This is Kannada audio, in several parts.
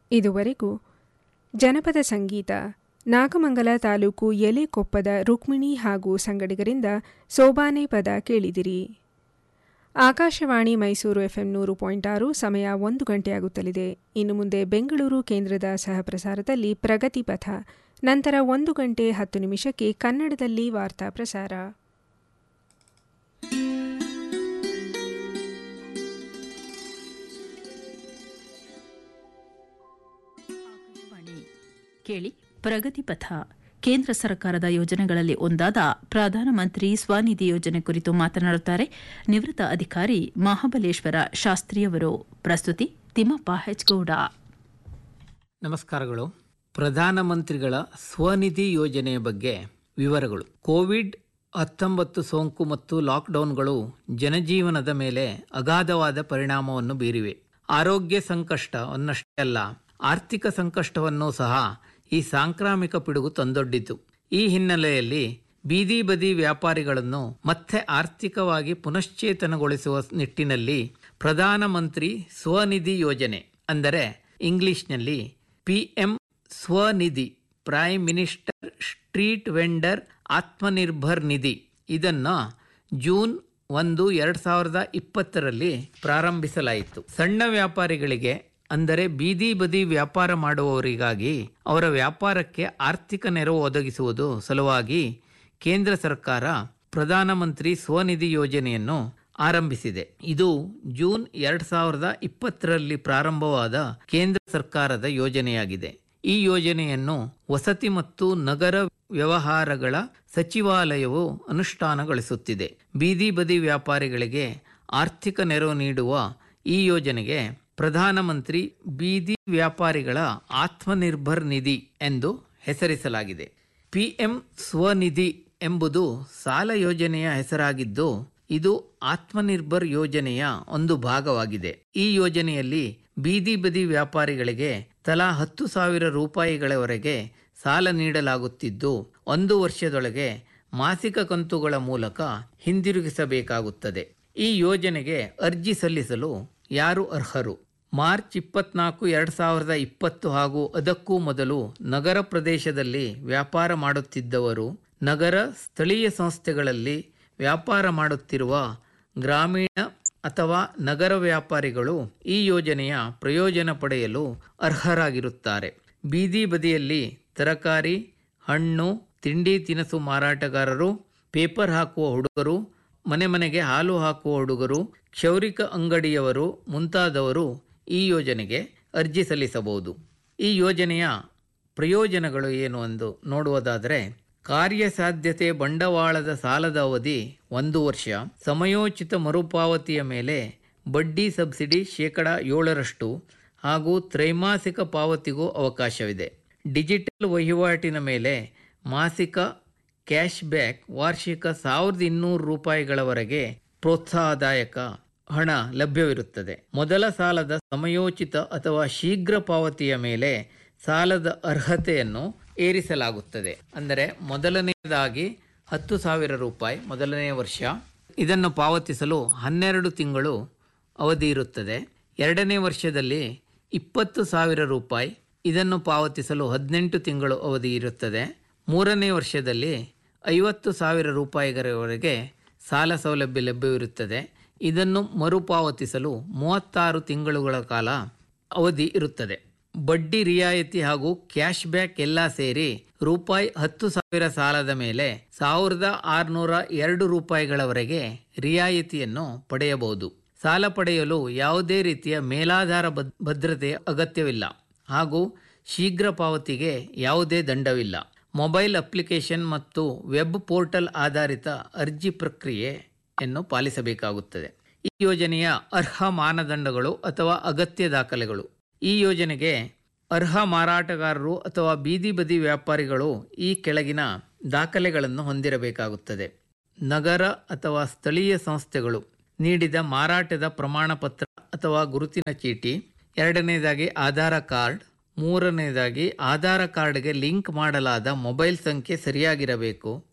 ಇದುವರೆಗೂ ಜನಪದ ಸಂಗೀತ ನಾಗಮಂಗಲ ತಾಲೂಕು ಎಲೆಕೊಪ್ಪದ ರುಕ್ಮಿಣಿ ಹಾಗೂ ಸಂಗಡಿಗರಿಂದ ಸೋಬಾನೆ ಪದ ಕೇಳಿದಿರಿ ಆಕಾಶವಾಣಿ ಮೈಸೂರು ಎಫ್ಎಂ ನೂರು ಪಾಯಿಂಟ್ ಆರು ಸಮಯ ಒಂದು ಗಂಟೆಯಾಗುತ್ತಲಿದೆ ಇನ್ನು ಮುಂದೆ ಬೆಂಗಳೂರು ಕೇಂದ್ರದ ಸಹಪ್ರಸಾರದಲ್ಲಿ ಪ್ರಗತಿ ಪಥ ನಂತರ ಒಂದು ಗಂಟೆ ಹತ್ತು ನಿಮಿಷಕ್ಕೆ ಕನ್ನಡದಲ್ಲಿ ವಾರ್ತಾ ಪ್ರಸಾರ ಕೇಳಿ ಪ್ರಗತಿ ಪಥ ಕೇಂದ್ರ ಸರ್ಕಾರದ ಯೋಜನೆಗಳಲ್ಲಿ ಒಂದಾದ ಪ್ರಧಾನಮಂತ್ರಿ ಸ್ವನಿಧಿ ಯೋಜನೆ ಕುರಿತು ಮಾತನಾಡುತ್ತಾರೆ ನಿವೃತ್ತ ಅಧಿಕಾರಿ ಮಹಾಬಲೇಶ್ವರ ಶಾಸ್ತ್ರಿಯವರು ಪ್ರಸ್ತುತಿ ತಿಮ್ಮಪ್ಪ ಹೆಚ್ಗೌಡ ನಮಸ್ಕಾರಗಳು ಪ್ರಧಾನಮಂತ್ರಿಗಳ ಸ್ವನಿಧಿ ಯೋಜನೆಯ ಬಗ್ಗೆ ವಿವರಗಳು ಕೋವಿಡ್ ಹತ್ತೊಂಬತ್ತು ಸೋಂಕು ಮತ್ತು ಲಾಕ್ಡೌನ್ಗಳು ಜನಜೀವನದ ಮೇಲೆ ಅಗಾಧವಾದ ಪರಿಣಾಮವನ್ನು ಬೀರಿವೆ ಆರೋಗ್ಯ ಸಂಕಷ್ಟವನ್ನಷ್ಟೇ ಅಲ್ಲ ಆರ್ಥಿಕ ಸಂಕಷ್ಟವನ್ನು ಸಹ ಈ ಸಾಂಕ್ರಾಮಿಕ ಪಿಡುಗು ತಂದೊಡ್ಡಿತು ಈ ಹಿನ್ನೆಲೆಯಲ್ಲಿ ಬೀದಿ ಬದಿ ವ್ಯಾಪಾರಿಗಳನ್ನು ಮತ್ತೆ ಆರ್ಥಿಕವಾಗಿ ಪುನಶ್ಚೇತನಗೊಳಿಸುವ ನಿಟ್ಟಿನಲ್ಲಿ ಪ್ರಧಾನಮಂತ್ರಿ ಸ್ವನಿಧಿ ಯೋಜನೆ ಅಂದರೆ ಇಂಗ್ಲಿಷ್ನಲ್ಲಿ PM Svanidhi prime minister street vendor Atmanirbhar ನಿಧಿ ಇದನ್ನು ಜೂನ್ ಒಂದು ಎರಡು ಸಾವಿರದ ಇಪ್ಪತ್ತರಲ್ಲಿ ಪ್ರಾರಂಭಿಸಲಾಯಿತು ಸಣ್ಣ ವ್ಯಾಪಾರಿಗಳಿಗೆ ಅಂದರೆ ಬೀದಿ ಬದಿ ವ್ಯಾಪಾರ ಮಾಡುವವರಿಗಾಗಿ ಅವರ ವ್ಯಾಪಾರಕ್ಕೆ ಆರ್ಥಿಕ ನೆರವು ಒದಗಿಸುವುದು ಸಲುವಾಗಿ ಕೇಂದ್ರ ಸರ್ಕಾರ ಪ್ರಧಾನಮಂತ್ರಿ ಸ್ವನಿಧಿ ಯೋಜನೆಯನ್ನು ಆರಂಭಿಸಿದೆ ಇದು ಜೂನ್ ಎರಡ್ ಸಾವಿರದ ಇಪ್ಪತ್ತರಲ್ಲಿ ಪ್ರಾರಂಭವಾದ ಕೇಂದ್ರ ಸರ್ಕಾರದ ಯೋಜನೆಯಾಗಿದೆ ಈ ಯೋಜನೆಯನ್ನು ವಸತಿ ಮತ್ತು ನಗರ ವ್ಯವಹಾರಗಳ ಸಚಿವಾಲಯವು ಅನುಷ್ಠಾನಗೊಳಿಸುತ್ತಿದೆ ಬೀದಿ ಬದಿ ವ್ಯಾಪಾರಿಗಳಿಗೆ ಆರ್ಥಿಕ ನೆರವು ನೀಡುವ ಈ ಯೋಜನೆಗೆ ಪ್ರಧಾನಮಂತ್ರಿ ಬೀದಿ ವ್ಯಾಪಾರಿಗಳ ಆತ್ಮನಿರ್ಭರ್ ನಿಧಿ ಎಂದು ಹೆಸರಿಸಲಾಗಿದೆ ಪಿಎಂ ಸ್ವನಿಧಿ ಎಂಬುದು ಸಾಲ ಯೋಜನೆಯ ಹೆಸರಾಗಿದ್ದು ಇದು ಆತ್ಮನಿರ್ಭರ್ ಯೋಜನೆಯ ಒಂದು ಭಾಗವಾಗಿದೆ ಈ ಯೋಜನೆಯಲ್ಲಿ ಬೀದಿ ಬದಿ ವ್ಯಾಪಾರಿಗಳಿಗೆ ತಲಾ ಹತ್ತು ಸಾವಿರ ರೂಪಾಯಿಗಳವರೆಗೆ ಸಾಲ ನೀಡಲಾಗುತ್ತಿದ್ದು ಒಂದು ವರ್ಷದೊಳಗೆ ಮಾಸಿಕ ಕಂತುಗಳ ಮೂಲಕ ಹಿಂದಿರುಗಿಸಬೇಕಾಗುತ್ತದೆ ಈ ಯೋಜನೆಗೆ ಅರ್ಜಿ ಸಲ್ಲಿಸಲು ಯಾರು ಅರ್ಹರು ಮಾರ್ಚ್ ಇಪ್ಪತ್ನಾಲ್ಕು ಎರಡು ಸಾವಿರದ ಇಪ್ಪತ್ತು ಹಾಗೂ ಅದಕ್ಕೂ ಮೊದಲು ನಗರ ಪ್ರದೇಶದಲ್ಲಿ ವ್ಯಾಪಾರ ಮಾಡುತ್ತಿದ್ದವರು ನಗರ ಸ್ಥಳೀಯ ಸಂಸ್ಥೆಗಳಲ್ಲಿ ವ್ಯಾಪಾರ ಮಾಡುತ್ತಿರುವ ಗ್ರಾಮೀಣ ಅಥವಾ ನಗರ ವ್ಯಾಪಾರಿಗಳು ಈ ಯೋಜನೆಯ ಪ್ರಯೋಜನ ಪಡೆಯಲು ಅರ್ಹರಾಗಿರುತ್ತಾರೆ ಬೀದಿ ಬದಿಯಲ್ಲಿ ತರಕಾರಿ ಹಣ್ಣು ತಿಂಡಿ ತಿನಿಸು ಮಾರಾಟಗಾರರು ಪೇಪರ್ ಹಾಕುವ ಹುಡುಗರು ಮನೆ ಮನೆಗೆ ಹಾಲು ಹಾಕುವ ಹುಡುಗರು ಕ್ಷೌರಿಕ ಅಂಗಡಿಯವರು ಮುಂತಾದವರು ಈ ಯೋಜನೆಗೆ ಅರ್ಜಿ ಸಲ್ಲಿಸಬಹುದು ಈ ಯೋಜನೆಯ ಪ್ರಯೋಜನಗಳು ಏನು ಎಂದು ನೋಡುವುದಾದರೆ ಕಾರ್ಯಸಾಧ್ಯತೆ ಬಂಡವಾಳದ ಸಾಲದ ಅವಧಿ ಒಂದು ವರ್ಷ ಸಮಯೋಚಿತ ಮರುಪಾವತಿಯ ಮೇಲೆ ಬಡ್ಡಿ ಸಬ್ಸಿಡಿ ಶೇಕಡ ಏಳರಷ್ಟು ಹಾಗೂ ತ್ರೈಮಾಸಿಕ ಪಾವತಿಗೂ ಅವಕಾಶವಿದೆ ಡಿಜಿಟಲ್ ವಹಿವಾಟಿನ ಮೇಲೆ ಮಾಸಿಕ ಕ್ಯಾಶ್ ಬ್ಯಾಕ್ ವಾರ್ಷಿಕ ಸಾವಿರದ ಇನ್ನೂರು ರೂಪಾಯಿಗಳವರೆಗೆ ಪ್ರೋತ್ಸಾಹದಾಯಕ ಹಣ ಲಭ್ಯವಿರುತ್ತದೆ ಮೊದಲ ಸಾಲದ ಸಮಯೋಚಿತ ಅಥವಾ ಶೀಘ್ರ ಪಾವತಿಯ ಮೇಲೆ ಸಾಲದ ಅರ್ಹತೆಯನ್ನು ಏರಿಸಲಾಗುತ್ತದೆ ಅಂದರೆ ಮೊದಲನೆಯದಾಗಿ ಹತ್ತು ಸಾವಿರ ರೂಪಾಯಿ ಮೊದಲನೆಯ ವರ್ಷ ಇದನ್ನು ಪಾವತಿಸಲು ಹನ್ನೆರಡು ತಿಂಗಳು ಅವಧಿ ಇರುತ್ತದೆ ಎರಡನೇ ವರ್ಷದಲ್ಲಿ ಇಪ್ಪತ್ತು ಸಾವಿರ ರೂಪಾಯಿ ಇದನ್ನು ಪಾವತಿಸಲು ಹದಿನೆಂಟು ತಿಂಗಳು ಅವಧಿ ಇರುತ್ತದೆ ಮೂರನೇ ವರ್ಷದಲ್ಲಿ ಐವತ್ತು ಸಾವಿರ ರೂಪಾಯಿಗಳವರೆಗೆ ಸಾಲ ಸೌಲಭ್ಯ ಲಭ್ಯವಿರುತ್ತದೆ ಇದನ್ನು ಮರುಪಾವತಿಸಲು ಮೂವತ್ತಾರು ತಿಂಗಳುಗಳ ಕಾಲ ಅವಧಿ ಇರುತ್ತದೆ ಬಡ್ಡಿ ರಿಯಾಯಿತಿ ಹಾಗೂ ಕ್ಯಾಶ್ ಬ್ಯಾಕ್ ಎಲ್ಲ ಸೇರಿ ರೂಪಾಯಿ ಹತ್ತು ಸಾವಿರ ಸಾಲದ ಮೇಲೆ ಸಾವಿರದ ಆರುನೂರ ಎರಡು ರೂಪಾಯಿಗಳವರೆಗೆ ರಿಯಾಯಿತಿಯನ್ನು ಪಡೆಯಬಹುದು ಸಾಲ ಪಡೆಯಲು ಯಾವುದೇ ರೀತಿಯ ಮೇಲಾಧಾರ ಭದ್ರತೆಯ ಅಗತ್ಯವಿಲ್ಲ ಹಾಗೂ ಶೀಘ್ರ ಪಾವತಿಗೆ ಯಾವುದೇ ದಂಡವಿಲ್ಲ ಮೊಬೈಲ್ ಅಪ್ಲಿಕೇಶನ್ ಮತ್ತು ವೆಬ್ ಪೋರ್ಟಲ್ ಆಧಾರಿತ ಅರ್ಜಿ ಪ್ರಕ್ರಿಯೆಯನ್ನು ಪಾಲಿಸಬೇಕಾಗುತ್ತದೆ ಈ ಯೋಜನೆಯ ಅರ್ಹ ಮಾನದಂಡಗಳು ಅಥವಾ ಅಗತ್ಯ ದಾಖಲೆಗಳು ಈ ಯೋಜನೆಗೆ ಅರ್ಹ ಮಾರಾಟಗಾರರು ಅಥವಾ ಬೀದಿ ಬದಿ ವ್ಯಾಪಾರಿಗಳು ಈ ಕೆಳಗಿನ ದಾಖಲೆಗಳನ್ನು ಹೊಂದಿರಬೇಕಾಗುತ್ತದೆ ನಗರ ಅಥವಾ ಸ್ಥಳೀಯ ಸಂಸ್ಥೆಗಳು ನೀಡಿದ ಮಾರಾಟದ ಪ್ರಮಾಣ ಪತ್ರ ಅಥವಾ ಗುರುತಿನ ಚೀಟಿ ಎರಡನೇದಾಗಿ ಆಧಾರ ಕಾರ್ಡ್ ಮೂರನೇದಾಗಿ ಆಧಾರ ಕಾರ್ಡ್ಗೆ ಲಿಂಕ್ ಮಾಡಲಾದ ಮೊಬೈಲ್ ಸಂಖ್ಯೆ ಸರಿಯಾಗಿರಬೇಕು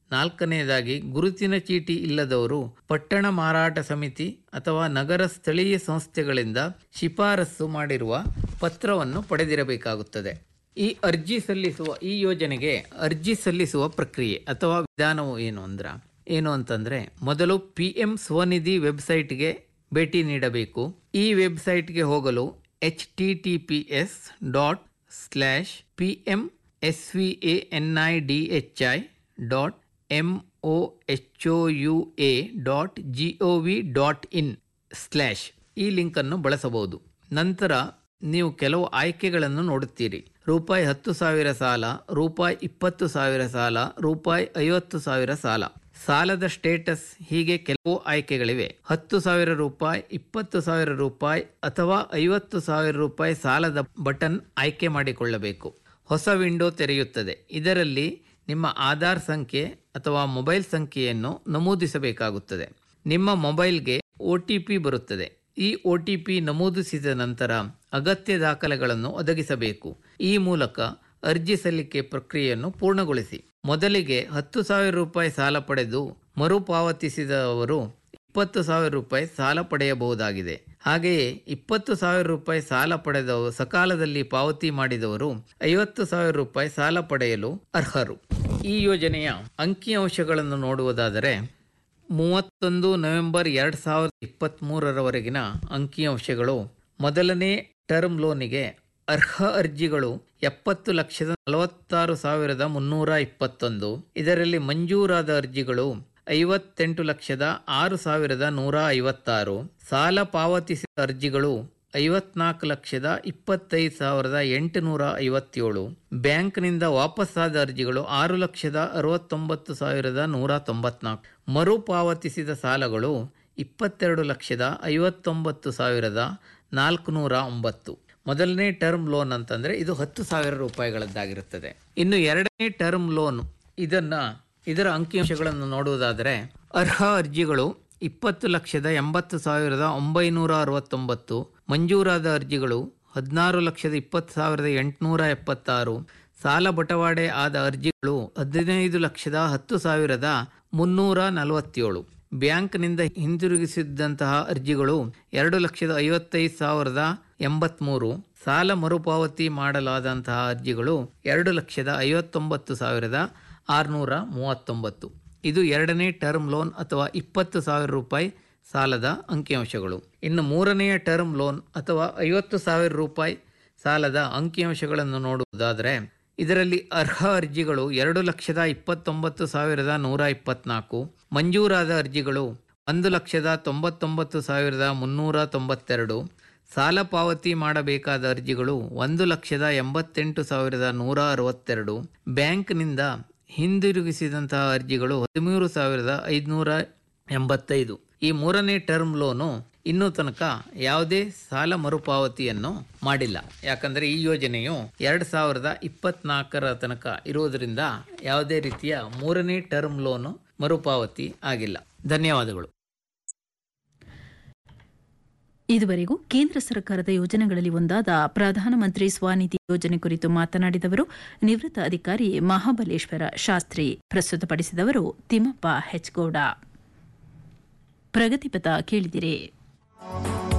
ನಾಲ್ಕನೆಯದಾಗಿ ಗುರುತಿನ ಚೀಟಿ ಇಲ್ಲದವರು ಪಟ್ಟಣ ಮಾರಾಟ ಸಮಿತಿ ಅಥವಾ ನಗರ ಸ್ಥಳೀಯ ಸಂಸ್ಥೆಗಳಿಂದ ಶಿಫಾರಸು ಮಾಡಿರುವ ಪತ್ರವನ್ನು ಪಡೆದಿರಬೇಕಾಗುತ್ತದೆ ಈ ಅರ್ಜಿ ಸಲ್ಲಿಸುವ ಈ ಯೋಜನೆಗೆ ಅರ್ಜಿ ಸಲ್ಲಿಸುವ ಪ್ರಕ್ರಿಯೆ ಅಥವಾ ವಿಧಾನವು ಏನು ಅಂದ್ರ ಏನು ಅಂತಂದ್ರೆ ಮೊದಲು ಪಿ ಎಂ ಸ್ವನಿಧಿ ವೆಬ್ಸೈಟ್ಗೆ ಭೇಟಿ ನೀಡಬೇಕು ಈ ವೆಬ್ಸೈಟ್ಗೆ ಹೋಗಲು H T T P S dot slash P M S V A N I D H I dot M O H U A dot G O V dot in ಇನ್ ಸ್ಲ್ಯಾಶ್ ಈ ಲಿಂಕನ್ನು ಬಳಸಬಹುದು ನಂತರ ನೀವು ಕೆಲವು ಆಯ್ಕೆಗಳನ್ನು ನೋಡುತ್ತೀರಿ ರೂಪಾಯಿ ಹತ್ತು ಸಾವಿರ ಸಾಲ ರೂಪಾಯಿ ಇಪ್ಪತ್ತು ಸಾವಿರ ಸಾಲ ರೂಪಾಯಿ ಐವತ್ತು ಸಾವಿರ ಸಾಲ ಸಾಲದ ಸ್ಟೇಟಸ್ ಹೀಗೆ ಕೆಲವು ಆಯ್ಕೆಗಳಿವೆ ಹತ್ತು ಸಾವಿರ ರೂಪಾಯಿ ಇಪ್ಪತ್ತು ಸಾವಿರ ರೂಪಾಯಿ ಅಥವಾ ಐವತ್ತು ಸಾವಿರ ರೂಪಾಯಿ ಸಾಲದ ಬಟನ್ ಆಯ್ಕೆ ಮಾಡಿಕೊಳ್ಳಬೇಕು ಹೊಸ ವಿಂಡೋ ತೆರೆಯುತ್ತದೆ ಇದರಲ್ಲಿ ನಿಮ್ಮ ಆಧಾರ್ ಸಂಖ್ಯೆ ಅಥವಾ ಮೊಬೈಲ್ ಸಂಖ್ಯೆಯನ್ನು ನಮೂದಿಸಬೇಕಾಗುತ್ತದೆ ನಿಮ್ಮ ಮೊಬೈಲ್ಗೆ ಒ ಟಿ ಪಿ ಬರುತ್ತದೆ ಈ ಒ ಟಿ ಪಿ ನಮೂದಿಸಿದ ನಂತರ ಅಗತ್ಯ ದಾಖಲೆಗಳನ್ನು ಒದಗಿಸಬೇಕು ಈ ಮೂಲಕ ಅರ್ಜಿ ಸಲ್ಲಿಕೆ ಪ್ರಕ್ರಿಯೆಯನ್ನು ಪೂರ್ಣಗೊಳಿಸಿ ಮೊದಲಿಗೆ ಹತ್ತು ಸಾವಿರ ರೂಪಾಯಿ ಸಾಲ ಪಡೆದು ಮರುಪಾವತಿಸಿದವರು ಇಪ್ಪತ್ತು ಸಾವಿರ ರೂಪಾಯಿ ಸಾಲ ಪಡೆಯಬಹುದಾಗಿದೆ ಹಾಗೆಯೇ ಇಪ್ಪತ್ತು ಸಾವಿರ ರೂಪಾಯಿ ಸಾಲ ಪಡೆದವರು ಸಕಾಲದಲ್ಲಿ ಪಾವತಿ ಮಾಡಿದವರು ಐವತ್ತು ಸಾವಿರ ರೂಪಾಯಿ ಸಾಲ ಪಡೆಯಲು ಅರ್ಹರು ಈ ಯೋಜನೆಯ ಅಂಕಿಅಂಶಗಳನ್ನು ನೋಡುವುದಾದರೆ ಮೂವತ್ತೊಂದು ನವೆಂಬರ್ ಎರಡು ಸಾವಿರದ ಇಪ್ಪತ್ತ್ಮೂರರವರೆಗಿನ ಅಂಕಿಅಂಶಗಳು ಮೊದಲನೇ ಟರ್ಮ್ ಲೋನಿಗೆ ಅರ್ಹ ಅರ್ಜಿಗಳು ಎಪ್ಪತ್ತು ಲಕ್ಷದ ನಲವತ್ತಾರು ಸಾವಿರದ ಮುನ್ನೂರ ಇಪ್ಪತ್ತೊಂದು ಇದರಲ್ಲಿ ಮಂಜೂರಾದ ಅರ್ಜಿಗಳು ಐವತ್ತೆಂಟು ಲಕ್ಷದ ಆರು ಸಾವಿರದ ನೂರ ಐವತ್ತಾರು ಸಾಲ ಪಾವತಿಸಿದ ಅರ್ಜಿಗಳು ಐವತ್ನಾಲ್ಕು ಲಕ್ಷದ ಇಪ್ಪತ್ತೈದು ಸಾವಿರದ ಎಂಟುನೂರ ಐವತ್ತೇಳು ಬ್ಯಾಂಕ್ನಿಂದ ವಾಪಸ್ಸಾದ ಅರ್ಜಿಗಳು ಆರು ಲಕ್ಷದ ಅರವತ್ತೊಂಬತ್ತು ಸಾವಿರದ ನೂರ ತೊಂಬತ್ನಾಲ್ಕು ಮರುಪಾವತಿಸಿದ ಸಾಲಗಳು ಇಪ್ಪತ್ತೆರಡು ಲಕ್ಷದ ಐವತ್ತೊಂಬತ್ತು ಸಾವಿರದ ನಾಲ್ಕುನೂರ ಒಂಬತ್ತು ಮೊದಲನೇ ಟರ್ಮ್ ಲೋನ್ ಅಂತಂದರೆ ಇದು ಹತ್ತು ಸಾವಿರ ರೂಪಾಯಿಗಳದ್ದಾಗಿರುತ್ತದೆ ಇನ್ನು ಎರಡನೇ ಟರ್ಮ್ ಲೋನ್ ಇದನ್ನು ಇದರ ಅಂಕಿಅಂಶಗಳನ್ನು ನೋಡುವುದಾದರೆ ಅರ್ಹ ಅರ್ಜಿಗಳು ಇಪ್ಪತ್ತು ಲಕ್ಷದ ಎಂಬತ್ತು ಸಾವಿರದ ಒಂಬೈನೂರ ಅರವತ್ತೊಂಬತ್ತು ಮಂಜೂರಾದ ಅರ್ಜಿಗಳು ಹದಿನಾರು ಲಕ್ಷದ ಇಪ್ಪತ್ತು ಸಾವಿರದ ಎಂಟುನೂರ ಎಪ್ಪತ್ತಾರು ಸಾಲ ಬಟವಾಡೆ ಆದ ಅರ್ಜಿಗಳು ಹದಿನೈದು ಲಕ್ಷದ ಹತ್ತು ಸಾವಿರದ ಮುನ್ನೂರ ನಲವತ್ತೇಳು ಬ್ಯಾಂಕ್ನಿಂದ ಹಿಂದಿರುಗಿಸಿದ್ದಂತಹ ಅರ್ಜಿಗಳು ಎರಡು ಲಕ್ಷದ ಐವತ್ತೈದು ಸಾವಿರದ ಎಂಬತ್ಮೂರು ಸಾಲ ಮರುಪಾವತಿ ಮಾಡಲಾದಂತಹ ಅರ್ಜಿಗಳು ಎರಡು ಲಕ್ಷದ ಐವತ್ತೊಂಬತ್ತು ಸಾವಿರದ ಆರುನೂರ ಮೂವತ್ತೊಂಬತ್ತು ಇದು ಎರಡನೇ ಟರ್ಮ್ ಲೋನ್ ಅಥವಾ ಇಪ್ಪತ್ತು ಸಾವಿರ ರೂಪಾಯಿ ಸಾಲದ ಅಂಕಿಅಂಶಗಳು ಇನ್ನು ಮೂರನೆಯ ಟರ್ಮ್ ಲೋನ್ ಅಥವಾ ಐವತ್ತು ಸಾವಿರ ರೂಪಾಯಿ ಸಾಲದ ಅಂಕಿಅಂಶಗಳನ್ನು ನೋಡುವುದಾದರೆ ಇದರಲ್ಲಿ ಅರ್ಹ ಅರ್ಜಿಗಳು ಎರಡು ಲಕ್ಷದ ಇಪ್ಪತ್ತೊಂಬತ್ತು ಸಾವಿರದ ನೂರ ಇಪ್ಪತ್ನಾಲ್ಕು ಮಂಜೂರಾದ ಅರ್ಜಿಗಳು ಒಂದು ಲಕ್ಷದ ತೊಂಬತ್ತೊಂಬತ್ತು ಸಾವಿರದ ಮುನ್ನೂರ ತೊಂಬತ್ತೆರಡು ಸಾಲ ಪಾವತಿ ಮಾಡಬೇಕಾದ ಅರ್ಜಿಗಳು ಒಂದು ಲಕ್ಷದ ಎಂಬತ್ತೆಂಟು ಸಾವಿರದ ನೂರ ಅರವತ್ತೆರಡು ಬ್ಯಾಂಕ್ನಿಂದ ಹಿಂದಿರುಗಿಸಿದಂತಹ ಅರ್ಜಿಗಳು ಹದಿಮೂರು ಸಾವಿರದ ಐದುನೂರ ಎಂಬತ್ತೈದು ಈ ಮೂರನೇ ಟರ್ಮ್ ಲೋನು ಇನ್ನೂ ತನಕ ಯಾವುದೇ ಸಾಲ ಮರುಪಾವತಿಯನ್ನು ಮಾಡಿಲ್ಲ ಯಾಕಂದರೆ ಈ ಯೋಜನೆಯು ಎರಡು ಸಾವಿರದ ಇಪ್ಪತ್ನಾಲ್ಕರ ತನಕ ಇರುವುದರಿಂದ ಯಾವುದೇ ರೀತಿಯ ಮೂರನೇ ಟರ್ಮ್ ಲೋನು ಮರುಪಾವತಿ ಆಗಿಲ್ಲ ಧನ್ಯವಾದಗಳು ಇದುವರೆಗೂ ಕೇಂದ್ರ ಸರ್ಕಾರದ ಯೋಜನೆಗಳಲ್ಲಿ ಒಂದಾದ ಪ್ರಧಾನಮಂತ್ರಿ ಸ್ವನಿಧಿ ಯೋಜನೆ ಕುರಿತು ಮಾತನಾಡಿದವರು ನಿವೃತ್ತ ಅಧಿಕಾರಿ ಮಹಾಬಲೇಶ್ವರ ಶಾಸ್ತ್ರಿ ಪ್ರಸ್ತುತಪಡಿಸಿದವರು ತಿಮ್ಮಪ್ಪ ಹೆಚ್ಗೌಡ ಪ್ರಗತಿಪಥ ಕೇಳಿದಿರಿ